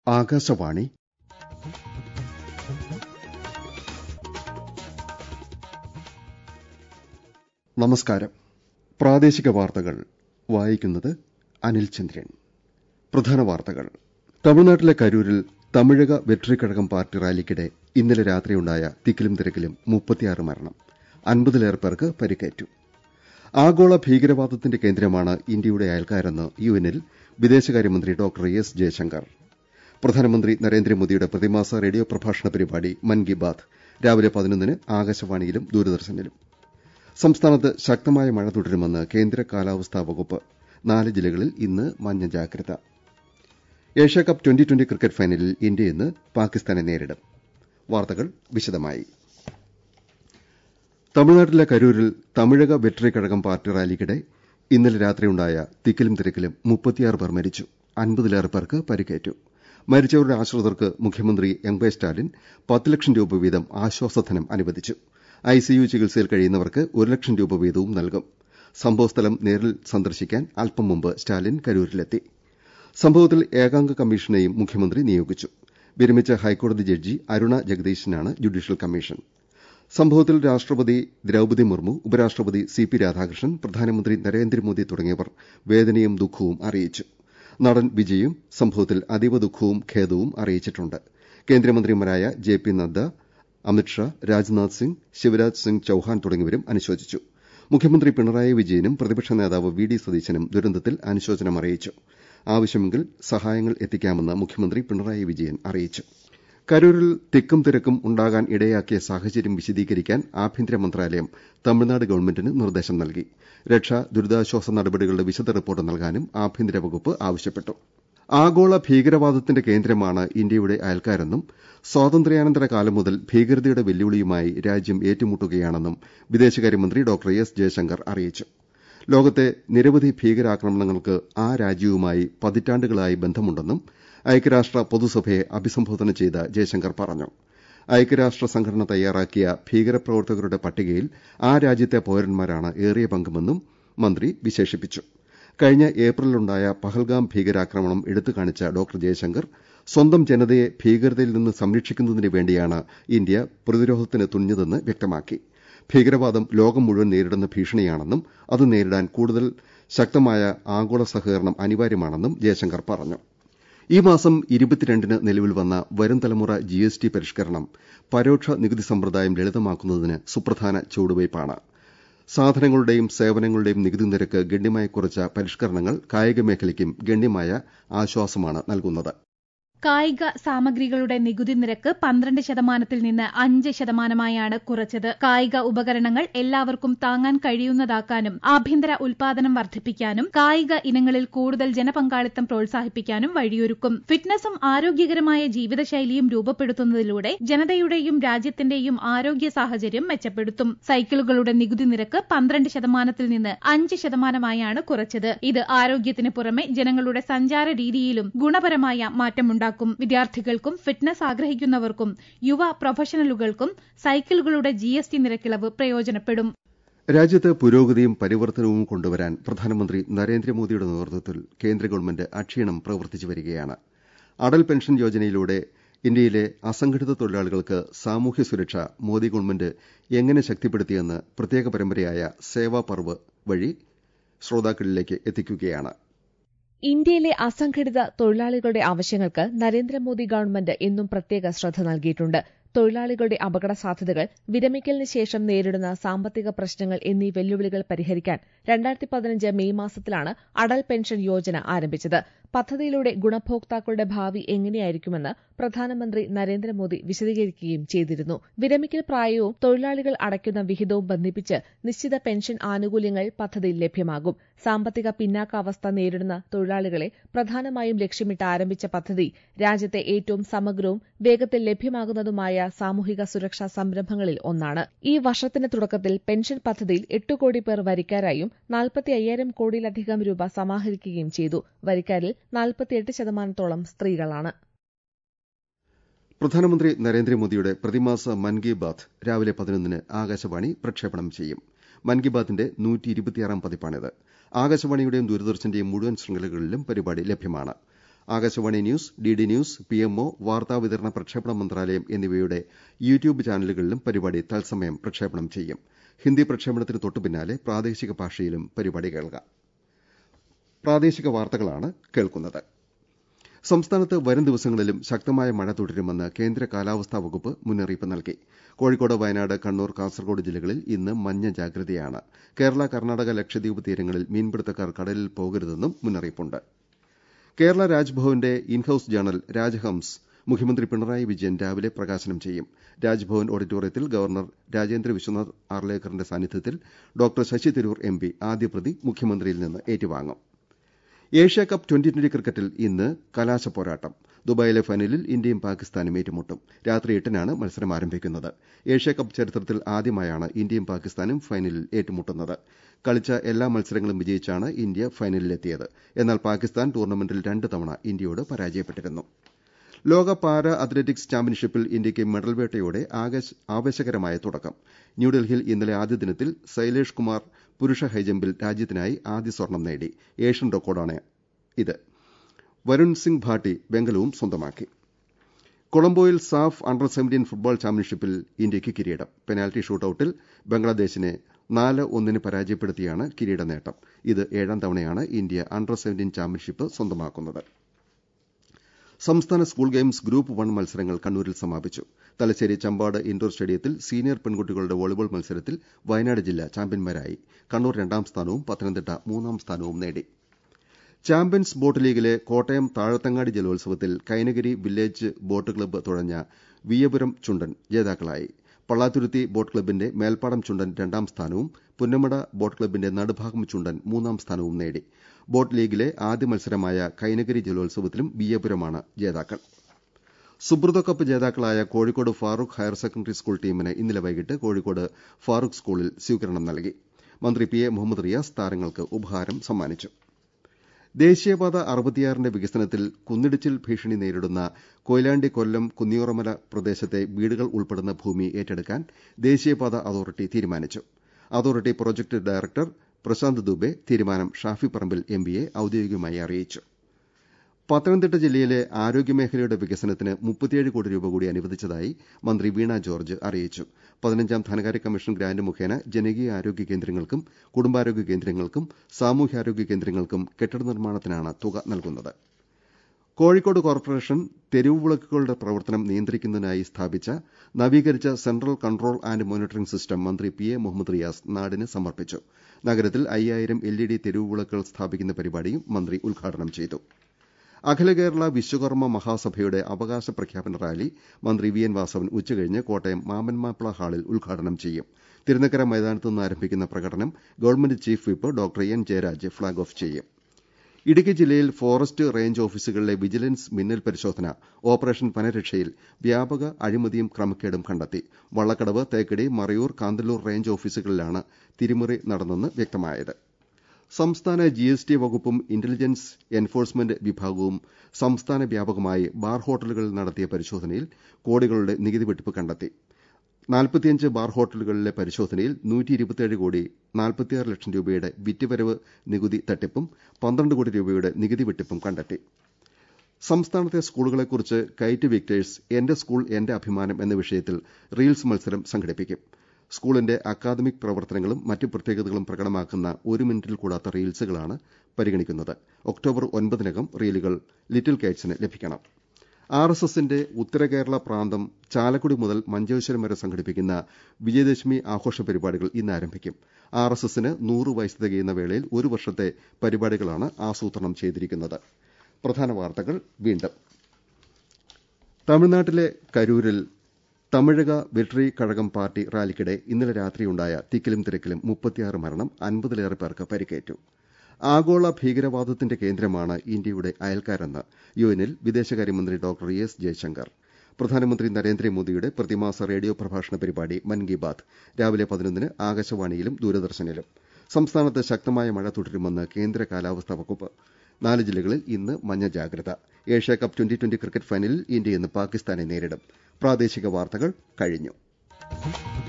ആകാശവാണി നമസ്കാരം പ്രാദേശിക വാർത്തകൾ വായിക്കുന്നത് അനിൽ ചന്ദ്രൻ പ്രധാന വാർത്തകൾ തമിഴ്നാട്ടിലെ കരൂരിൽ തമിഴക വെട്രിക്കഴകം പാർട്ടി റാലിക്കിടെ ഇന്നലെ രാത്രിയുണ്ടായ തിക്കിലും തിരക്കിലും മുപ്പത്തിയാറ് മരണം അൻപതിലേറെ പേർക്ക് പരിക്കേറ്റു ആഗോള ഭീകരവാദത്തിന്റെ കേന്ദ്രമാണ് ഇന്ത്യയുടെ അയൽക്കാരെന്ന് യുഎന്നിൽ വിദേശകാര്യമന്ത്രി ഡോക്ടർ എസ് ജയശങ്കർ പ്രധാനമന്ത്രി നരേന്ദ്രമോദിയുടെ പ്രതിമാസ റേഡിയോ പ്രഭാഷണ പരിപാടി മൻ കി ബാത് രാവിലെ പതിനൊന്നിന് ആകാശവാണിയിലും ദൂരദർശനിലും സംസ്ഥാനത്ത് ശക്തമായ മഴ തുടരുമെന്ന് കേന്ദ്ര കാലാവസ്ഥാ വകുപ്പ് നാല് ജില്ലകളിൽ ഇന്ന് മഞ്ഞ ജാഗ്രത ഏഷ്യാകപ്പ് ട്വന്റി ട്വന്റി ക്രിക്കറ്റ് ഫൈനലിൽ ഇന്ത്യ ഇന്ന് പാകിസ്ഥാനെ നേരിടും വാർത്തകൾ വിശദമായി തമിഴ്നാട്ടിലെ കരൂരിൽ തമിഴക വെറ്ററി കഴകം പാർട്ടി റാലിക്കിടെ ഇന്നലെ രാത്രിയുണ്ടായ തിക്കിലും തിരക്കിലും മുപ്പത്തിയാറ് പേർ മരിച്ചു അൻപതിലേറെ പേർക്ക് പരിക്കേറ്റു മരിച്ചവരുടെ ആശ്രിതർക്ക് മുഖ്യമന്ത്രി എം കെ സ്റ്റാലിൻ പത്ത് ലക്ഷം രൂപ വീതം ആശ്വാസധനം അനുവദിച്ചു ഐസിയു ചികിത്സയിൽ കഴിയുന്നവർക്ക് ഒരു ലക്ഷം രൂപ വീതവും നൽകും സംഭവസ്ഥലം നേരിൽ സന്ദർശിക്കാൻ അല്പം മുമ്പ് സ്റ്റാലിൻ കരൂരിലെത്തി സംഭവത്തിൽ ഏകാംഗ കമ്മീഷനെയും മുഖ്യമന്ത്രി നിയോഗിച്ചു വിരമിച്ച ഹൈക്കോടതി ജഡ്ജി അരുണ ജഗദീശനാണ് ജുഡീഷ്യൽ കമ്മീഷൻ സംഭവത്തിൽ രാഷ്ട്രപതി ദ്രൌപതി മുർമു ഉപരാഷ്ട്രപതി സി പി രാധാകൃഷ്ണൻ പ്രധാനമന്ത്രി നരേന്ദ്രമോദി തുടങ്ങിയവർ വേദനയും ദുഃഖവും അറിയിച്ചു നടൻ വിജയും സംഭവത്തിൽ അതീവ ദുഃഖവും ഖേദവും അറിയിച്ചിട്ടുണ്ട് കേന്ദ്രമന്ത്രിമാരായ ജെ പി നദ്ദ അമിത്ഷാ രാജ്നാഥ് സിംഗ് ശിവരാജ് സിംഗ് ചൌഹാൻ തുടങ്ങിയവരും അനുശോചിച്ചു മുഖ്യമന്ത്രി പിണറായി വിജയനും പ്രതിപക്ഷ നേതാവ് വി ഡി സതീശനും ദുരന്തത്തിൽ അനുശോചനം അറിയിച്ചു ആവശ്യമെങ്കിൽ സഹായങ്ങൾ എത്തിക്കാമെന്ന് മുഖ്യമന്ത്രി പിണറായി വിജയൻ അറിയിച്ചു കരൂരിൽ തിക്കും തിരക്കും ഉണ്ടാകാൻ ഇടയാക്കിയ സാഹചര്യം വിശദീകരിക്കാൻ ആഭ്യന്തര മന്ത്രാലയം തമിഴ്നാട് ഗവൺമെന്റിന് നിർദ്ദേശം നൽകി രക്ഷാ ദുരിതാശ്വാസ നടപടികളുടെ വിശദ റിപ്പോർട്ട് നൽകാനും ആഭ്യന്തര വകുപ്പ് ആവശ്യപ്പെട്ടു ആഗോള ഭീകരവാദത്തിന്റെ കേന്ദ്രമാണ് ഇന്ത്യയുടെ അയൽക്കാരെന്നും സ്വാതന്ത്ര്യാനന്തര കാലം മുതൽ ഭീകരതയുടെ വെല്ലുവിളിയുമായി രാജ്യം ഏറ്റുമുട്ടുകയാണെന്നും വിദേശകാര്യമന്ത്രി ഡോക്ടർ എസ് ജയശങ്കർ അറിയിച്ചു ലോകത്തെ നിരവധി ഭീകരാക്രമണങ്ങൾക്ക് ആ രാജ്യവുമായി പതിറ്റാണ്ടുകളായി ബന്ധമുണ്ടെന്നും ഐക്യരാഷ്ട്ര പൊതുസഭയെ അഭിസംബോധന ചെയ്ത ജയശങ്കർ പറഞ്ഞു ഐക്യരാഷ്ട്ര സംഘടന തയ്യാറാക്കിയ ഭീകരപ്രവർത്തകരുടെ പട്ടികയിൽ ആ രാജ്യത്തെ പൌരന്മാരാണ് ഏറിയ പങ്കുമെന്നും മന്ത്രി വിശേഷിപ്പിച്ചു കഴിഞ്ഞ ഏപ്രിലുണ്ടായ പഹൽഗാം ഭീകരാക്രമണം എടുത്തുകാണിച്ച ഡോക്ടർ ജയശങ്കർ സ്വന്തം ജനതയെ ഭീകരതയിൽ നിന്ന് സംരക്ഷിക്കുന്നതിന് വേണ്ടിയാണ് ഇന്ത്യ പ്രതിരോധത്തിന് തുനിഞ്ഞതെന്ന് വ്യക്തമാക്കി ഭീകരവാദം ലോകം മുഴുവൻ നേരിടുന്ന ഭീഷണിയാണെന്നും അത് നേരിടാൻ കൂടുതൽ ശക്തമായ ആഗോള സഹകരണം അനിവാര്യമാണെന്നും ജയശങ്കർ പറഞ്ഞു ഈ മാസം ഇരുപത്തിരണ്ടിന് നിലവിൽ വന്ന വരും തലമുറ ജിഎസ്ടി പരിഷ്കരണം പരോക്ഷ നികുതി സമ്പ്രദായം ലളിതമാക്കുന്നതിന് സുപ്രധാന ചുവടുവയ്പാണ് സാധനങ്ങളുടെയും സേവനങ്ങളുടെയും നികുതി നിരക്ക് ഗണ്യമായി കുറച്ച പരിഷ്കരണങ്ങൾ കായിക മേഖലയ്ക്കും ഗണ്യമായ ആശ്വാസമാണ് നൽകുന്നത് കായിക സാമഗ്രികളുടെ നികുതി നിരക്ക് പന്ത്രണ്ട് ശതമാനത്തിൽ നിന്ന് അഞ്ച് ശതമാനമായാണ് കുറച്ചത് കായിക ഉപകരണങ്ങൾ എല്ലാവർക്കും താങ്ങാൻ കഴിയുന്നതാക്കാനും ആഭ്യന്തര ഉൽപാദനം വർദ്ധിപ്പിക്കാനും കായിക ഇനങ്ങളിൽ കൂടുതൽ ജനപങ്കാളിത്തം പ്രോത്സാഹിപ്പിക്കാനും വഴിയൊരുക്കും ഫിറ്റ്നസും ആരോഗ്യകരമായ ജീവിതശൈലിയും രൂപപ്പെടുത്തുന്നതിലൂടെ ജനതയുടെയും രാജ്യത്തിന്റെയും ആരോഗ്യ സാഹചര്യം മെച്ചപ്പെടുത്തും സൈക്കിളുകളുടെ നികുതി നിരക്ക് പന്ത്രണ്ട് ശതമാനത്തിൽ നിന്ന് അഞ്ച് ശതമാനമായാണ് കുറച്ചത് ഇത് ആരോഗ്യത്തിന് പുറമെ ജനങ്ങളുടെ സഞ്ചാര രീതിയിലും ഗുണപരമായ മാറ്റമുണ്ടാക്കും ഉണ്ടാക്കും വിദ്യാർത്ഥികൾക്കും ഫിറ്റ്നസ് ആഗ്രഹിക്കുന്നവർക്കും യുവ പ്രൊഫഷണലുകൾക്കും സൈക്കിളുകളുടെ ജി എസ് ടി നിരക്കിളവ് പ്രയോജനപ്പെടും രാജ്യത്ത് പുരോഗതിയും പരിവർത്തനവും കൊണ്ടുവരാൻ പ്രധാനമന്ത്രി നരേന്ദ്രമോദിയുടെ നേതൃത്വത്തിൽ കേന്ദ്ര ഗവൺമെന്റ് അക്ഷീണം പ്രവർത്തിച്ചു വരികയാണ് അടൽ പെൻഷൻ യോജനയിലൂടെ ഇന്ത്യയിലെ അസംഘടിത തൊഴിലാളികൾക്ക് സാമൂഹ്യ സുരക്ഷ മോദി ഗവൺമെന്റ് എങ്ങനെ ശക്തിപ്പെടുത്തിയെന്ന് പ്രത്യേക പരമ്പരയായ സേവാ പർവ് വഴി ശ്രോതാക്കളിലേക്ക് എത്തിക്കുകയാണ് ഇന്ത്യയിലെ അസംഘടിത തൊഴിലാളികളുടെ ആവശ്യങ്ങൾക്ക് നരേന്ദ്രമോദി ഗവൺമെന്റ് എന്നും പ്രത്യേക ശ്രദ്ധ നൽകിയിട്ടുണ്ട് തൊഴിലാളികളുടെ അപകട സാധ്യതകൾ വിരമിക്കലിന് ശേഷം നേരിടുന്ന സാമ്പത്തിക പ്രശ്നങ്ങൾ എന്നീ വെല്ലുവിളികൾ പരിഹരിക്കാൻ രണ്ടായിരത്തി പതിനഞ്ച് മെയ് മാസത്തിലാണ് അടൽ പെൻഷൻ യോജന ആരംഭിച്ചത് പദ്ധതിയിലൂടെ ഗുണഭോക്താക്കളുടെ ഭാവി എങ്ങനെയായിരിക്കുമെന്ന് പ്രധാനമന്ത്രി നരേന്ദ്രമോദി വിശദീകരിക്കുകയും ചെയ്തിരുന്നു വിരമിക്കൽ പ്രായവും തൊഴിലാളികൾ അടയ്ക്കുന്ന വിഹിതവും ബന്ധിപ്പിച്ച് നിശ്ചിത പെൻഷൻ ആനുകൂല്യങ്ങൾ പദ്ധതിയിൽ ലഭ്യമാകും സാമ്പത്തിക പിന്നാക്കാവസ്ഥ നേരിടുന്ന തൊഴിലാളികളെ പ്രധാനമായും ലക്ഷ്യമിട്ട് ആരംഭിച്ച പദ്ധതി രാജ്യത്തെ ഏറ്റവും സമഗ്രവും വേഗത്തിൽ ലഭ്യമാകുന്നതുമായ സാമൂഹിക സുരക്ഷാ സംരംഭങ്ങളിൽ ഒന്നാണ് ഈ വർഷത്തിന്റെ തുടക്കത്തിൽ പെൻഷൻ പദ്ധതിയിൽ എട്ട് കോടി പേർ വരിക്കാരായും നാൽപ്പത്തി അയ്യായിരം കോടിയിലധികം രൂപ സമാഹരിക്കുകയും ചെയ്തു വരിക്കാരിൽ നാൽപ്പത്തിയെട്ട് ശതമാനത്തോളം സ്ത്രീകളാണ് പ്രധാനമന്ത്രി നരേന്ദ്രമോദിയുടെ പ്രതിമാസ മൻ കി ബാത് രാവിലെ പതിനൊന്നിന് ആകാശവാണി പ്രക്ഷേപണം ചെയ്യും മൻ കി ബാത്തിന്റെ നൂറ്റി ഇരുപത്തിയാറാം പതിപ്പാണിത് ആകാശവാണിയുടെയും ദൂരദർശന്റെയും മുഴുവൻ ശൃംഖലകളിലും പരിപാടി ലഭ്യമാണ് Akashvani news DD news PMO വാർത്താവിതരണ പ്രക്ഷേപണ മന്ത്രാലയം എന്നിവയുടെ യൂട്യൂബ് ചാനലുകളിലും പരിപാടി തത്സമയം പ്രക്ഷേപണം ചെയ്യും ഹിന്ദി പ്രക്ഷേപണത്തിന് തൊട്ടുപിന്നാലെ പ്രാദേശിക ഭാഷയിലും പരിപാടി കേൾക്കാം പ്രാദേശിക വാർത്തകളാണ് കേൾക്കുന്നത് സംസ്ഥാനത്ത് വരും ദിവസങ്ങളിലും ശക്തമായ മഴ തുടരുമെന്ന് കേന്ദ്ര കാലാവസ്ഥാ വകുപ്പ് മുന്നറിയിപ്പ് നൽകി കോഴിക്കോട് വയനാട് കണ്ണൂർ കാസർകോട് ജില്ലകളിൽ ഇന്ന് മഞ്ഞ ജാഗ്രതയാണ് കേരള കർണാടക ലക്ഷദ്വീപ് തീരങ്ങളിൽ മീൻപിടുത്തക്കാർ കടലിൽ പോകരുതെന്നും മുന്നറിയിപ്പുണ്ട് കേരള രാജ്ഭവന്റെ ഇൻഹൌസ് ജേണൽ രാജ്ഹംസ് മുഖ്യമന്ത്രി പിണറായി വിജയൻ രാവിലെ പ്രകാശനം ചെയ്യും രാജ്ഭവൻ ഓഡിറ്റോറിയത്തിൽ ഗവർണർ രാജേന്ദ്ര വിശ്വനാഥ് ആർലേക്കറിന്റെ സാന്നിധ്യത്തിൽ ഡോക്ടർ ശശി തരൂർ എംപി ആദ്യപ്രതി മുഖ്യമന്ത്രിയിൽ നിന്ന് ഏറ്റുവാങ്ങും ഏഷ്യ കപ്പ് ട്വന്റി ട്വന്റി ക്രിക്കറ്റിൽ ഇന്ന് കലാശ പോരാട്ടം ദുബായിലെ ഫൈനലിൽ ഇന്ത്യയും പാകിസ്ഥാനും ഏറ്റുമുട്ടും രാത്രി എട്ടിനാണ് മത്സരം ആരംഭിക്കുന്നത് ഏഷ്യ കപ്പ് ചരിത്രത്തിൽ ആദ്യമായാണ് ഇന്ത്യയും പാകിസ്ഥാനും ഫൈനലിൽ ഏറ്റുമുട്ടുന്നത് കളിച്ച എല്ലാ മത്സരങ്ങളും വിജയിച്ചാണ് ഇന്ത്യ ഫൈനലിലെത്തിയത് എന്നാൽ പാകിസ്ഥാൻ ടൂർണമെന്റിൽ രണ്ട് തവണ ഇന്ത്യയോട് പരാജയപ്പെട്ടിരുന്നു ലോക പാരാ അത്ലറ്റിക്സ് ചാമ്പ്യൻഷിപ്പിൽ ഇന്ത്യയ്ക്ക് മെഡൽ വേട്ടയോടെ ആവേശകരമായ തുടക്കം ന്യൂഡൽഹിയിൽ ഇന്നലെ ആദ്യ ദിനത്തിൽ സൈലേഷ് കുമാർ പുരുഷ ഹൈജമ്പിൽ രാജ്യത്തിനായി ആദ്യ സ്വർണം നേടി ഏഷ്യൻ റെക്കോർഡാണ് ഇത് വരുൺ സിംഗ് ഭാട്ടി വെങ്കലവും സ്വന്തമാക്കി കൊളംബോയിൽ സാഫ് അണ്ടർ സെവന്റീൻ ഫുട്ബോൾ ചാമ്പ്യൻഷിപ്പിൽ ഇന്ത്യയ്ക്ക് കിരീടം പെനാൽറ്റി ഷൂട്ടൌട്ടിൽ ബംഗ്ലാദേശിനെ നാല് ഒന്നിന് പരാജയപ്പെടുത്തിയാണ് കിരീട നേട്ടം ഇത് ഏഴാം തവണയാണ് ഇന്ത്യ അണ്ടർ സെവന്റീൻ ചാമ്പ്യൻഷിപ്പ് സ്വന്തമാക്കുന്നത് സംസ്ഥാന സ്കൂൾ ഗെയിംസ് ഗ്രൂപ്പ് വൺ മത്സരങ്ങൾ കണ്ണൂരിൽ സമാപിച്ചു തലശ്ശേരി ചമ്പാട് ഇൻഡോർ സ്റ്റേഡിയത്തിൽ സീനിയർ പെൺകുട്ടികളുടെ വോളിബോൾ മത്സരത്തിൽ വയനാട് ജില്ല ചാമ്പ്യന്മാരായി കണ്ണൂർ രണ്ടാം സ്ഥാനവും പത്തനംതിട്ട മൂന്നാം സ്ഥാനവും നേടി ചാമ്പ്യൻസ് ബോട്ട് ലീഗിലെ കോട്ടയം താഴത്തങ്ങാടി ജലോത്സവത്തിൽ കൈനഗിരി വില്ലേജ് ബോട്ട് ക്ലബ്ബ് തുഴഞ്ഞ വിയപുരം ചുണ്ടൻ ജേതാക്കളായി പള്ളാത്തുരുത്തി ബോട്ട് ക്ലബ്ബിന്റെ മേൽപ്പാടം ചുണ്ടൻ രണ്ടാം സ്ഥാനവും പുന്നമട ബോട്ട് ക്ലബ്ബിന്റെ നടുഭാഗം ചുണ്ടൻ മൂന്നാം സ്ഥാനവും നേടി ബോട്ട് ലീഗിലെ ആദ്യ മത്സരമായ കൈനഗിരി ജലോത്സവത്തിലും വിയപുരമാണ് ജേതാക്കൾ സുബ്രത കപ്പ് ജേതാക്കളായ Kozhikode Farook higher secondary school ടീമിന് ഇന്നലെ വൈകിട്ട് കോഴിക്കോട് ഫാറൂഖ് സ്കൂളിൽ സ്വീകരണം നൽകി മന്ത്രി പി എ മുഹമ്മദ് റിയാസ് താരങ്ങൾക്ക് ഉപഹാരം സമ്മാനിച്ചു ദേശീയപാത അറുപത്തിയാറിന്റെ വികസനത്തിൽ കുന്നിടിച്ചിൽ ഭീഷണി നേരിടുന്ന കൊയിലാണ്ടി കൊല്ലം കുന്നിയോറമല പ്രദേശത്തെ വീടുകൾ ഉൾപ്പെടുന്ന ഭൂമി ഏറ്റെടുക്കാൻ ദേശീയപാത അതോറിറ്റി തീരുമാനിച്ചു authority project director Prashant Dubey തീരുമാനം ഷാഫി പറമ്പിൽ എംപിയെ ഔദ്യോഗികമായി അറിയിച്ചു പത്തനംതിട്ട ജില്ലയിലെ ആരോഗ്യമേഖലയുടെ വികസനത്തിന് മുപ്പത്തിയേഴ് കോടി രൂപ കൂടി അനുവദിച്ചതായി മന്ത്രി വീണ ജോർജ് അറിയിച്ചു പതിനഞ്ചാം ധനകാര്യ കമ്മീഷൻ ഗ്രാന്റ് മുഖേന ജനകീയ ആരോഗ്യ കേന്ദ്രങ്ങൾക്കും കുടുംബാരോഗ്യ കേന്ദ്രങ്ങൾക്കും സാമൂഹ്യാരോഗ്യ കേന്ദ്രങ്ങൾക്കും കെട്ടിട നിർമ്മാണത്തിനാണ് തുക നൽകുന്നത് കോഴിക്കോട് കോർപ്പറേഷൻ തെരുവ് വിളക്കുകളുടെ പ്രവർത്തനം നിയന്ത്രിക്കുന്നതിനായി സ്ഥാപിച്ച നവീകരിച്ച central control and monitoring system മന്ത്രി പി എ മുഹമ്മദ് റിയാസ് നാടിന് സമർപ്പിച്ചു നഗരത്തിൽ അയ്യായിരം എൽഇഡി തെരുവ് വിളക്കുകൾ സ്ഥാപിക്കുന്ന പരിപാടിയും മന്ത്രി ഉദ്ഘാടനം ചെയ്തു അഖില കേരള വിശ്വകർമ്മ മഹാസഭയുടെ അവകാശ പ്രഖ്യാപന റാലി മന്ത്രി വി എൻ വാസവൻ ഉച്ചകഴിഞ്ഞ് കോട്ടയം മാമൻമാപ്പിള ഹാളിൽ ഉദ്ഘാടനം ചെയ്യും തിരുനക്കര മൈതാനത്ത് നിന്ന് ആരംഭിക്കുന്ന പ്രകടനം government chief whip doctor N Jayaraj flag off ചെയ്യും ഇടുക്കി ജില്ലയിൽ ഫോറസ്റ്റ് റേഞ്ച് ഓഫീസുകളിലെ വിജിലൻസ് മിന്നൽ പരിശോധന ഓപ്പറേഷൻ വനരക്ഷയിൽ വ്യാപക അഴിമതിയും ക്രമക്കേടും കണ്ടെത്തി വള്ളക്കടവ് തേക്കടി മറയൂർ കാന്തല്ലൂർ റേഞ്ച് ഓഫീസുകളിലാണ് തിരിമറി നടന്നെന്ന് വ്യക്തമായത് സംസ്ഥാന ജിഎസ്ടി വകുപ്പും ഇന്റലിജൻസ് എൻഫോഴ്സ്മെന്റ് വിഭാഗവും സംസ്ഥാന വ്യാപകമായി ബാർ ഹോട്ടലുകളിൽ നടത്തിയ പരിശോധനയിൽ കോടികളുടെ നികുതി വെട്ടിപ്പ് കണ്ടെത്തി നാൽപ്പത്തിയഞ്ച് ബാർ ഹോട്ടലുകളിലെ പരിശോധനയിൽ നൂറ്റി കോടി നാൽപ്പത്തിയാറ് ലക്ഷം രൂപയുടെ വിറ്റുവരവ് നികുതി തട്ടിപ്പും പന്ത്രണ്ട് കോടി രൂപയുടെ നികുതി വെട്ടിപ്പും കണ്ടെത്തി സംസ്ഥാനത്തെ സ്കൂളുകളെക്കുറിച്ച് കൈറ്റ് വിക്ടേഴ്സ് എന്റെ സ്കൂൾ എന്റെ അഭിമാനം എന്ന വിഷയത്തിൽ റീൽസ് മത്സരം സംഘടിപ്പിക്കും സ്കൂളിന്റെ അക്കാദമിക് പ്രവർത്തനങ്ങളും മറ്റ് പ്രത്യേകതകളും പ്രകടമാക്കുന്ന ഒരു മിനിറ്റിൽ കൂടാത്ത റീൽസുകളാണ് പരിഗണിക്കുന്നത് ഒക്ടോബർ ഒൻപതിനകം റീലുകൾ ലിറ്റിൽ കൈറ്റ്സിന് ലഭിക്കണം ആർ എസ് എസിന്റെ ഉത്തര കേരള പ്രാന്തം ചാലക്കുടി മുതൽ മഞ്ചേശ്വരം വരെ സംഘടിപ്പിക്കുന്ന വിജയദശമി ആഘോഷ പരിപാടികൾ ഇന്ന് ആരംഭിക്കും ആർ എസ് എസിന് നൂറ് വയസ്സ് തികയുന്ന വേളയിൽ ഒരു വർഷത്തെ പരിപാടികളാണ് ആസൂത്രണം ചെയ്തിരിക്കുന്നത് പ്രധാന വാർത്തകൾ വീണ്ടും തമിഴ്നാട്ടിലെ കരൂരിൽ തമിഴക വെട്രി കഴകം പാർട്ടി റാലിക്കിടെ ഇന്നലെ രാത്രിയുണ്ടായ തിക്കിലും തിരക്കിലും മുപ്പത്തിയാറ് മരണം അൻപതിലേറെ പേർക്ക് പരിക്കേറ്റു ആഗോള ഭീകരവാദത്തിന്റെ കേന്ദ്രമാണ് ഇന്ത്യയുടെ അയൽക്കാരെന്ന് യുഎനിൽ വിദേശകാര്യമന്ത്രി ഡോക്ടർ എസ് ജയശങ്കർ പ്രധാനമന്ത്രി നരേന്ദ്രമോദിയുടെ പ്രതിമാസ റേഡിയോ പ്രഭാഷണ പരിപാടി മൻ കി ബാത് രാവിലെ പതിനൊന്നിന് ആകാശവാണിയിലും ദൂരദർശനിലും സംസ്ഥാനത്ത് ശക്തമായ മഴ തുടരുമെന്ന് കേന്ദ്ര കാലാവസ്ഥാ വകുപ്പ് നാല് ജില്ലകളിൽ ഇന്ന് മഞ്ഞ ജാഗ്രത Asia cup twenty twenty cricket ഫൈനലിൽ ഇന്ത്യ ഇന്ന് പാകിസ്ഥാനെ നേരിടും പ്രാദേശിക വാർത്തകൾ കഴിഞ്ഞു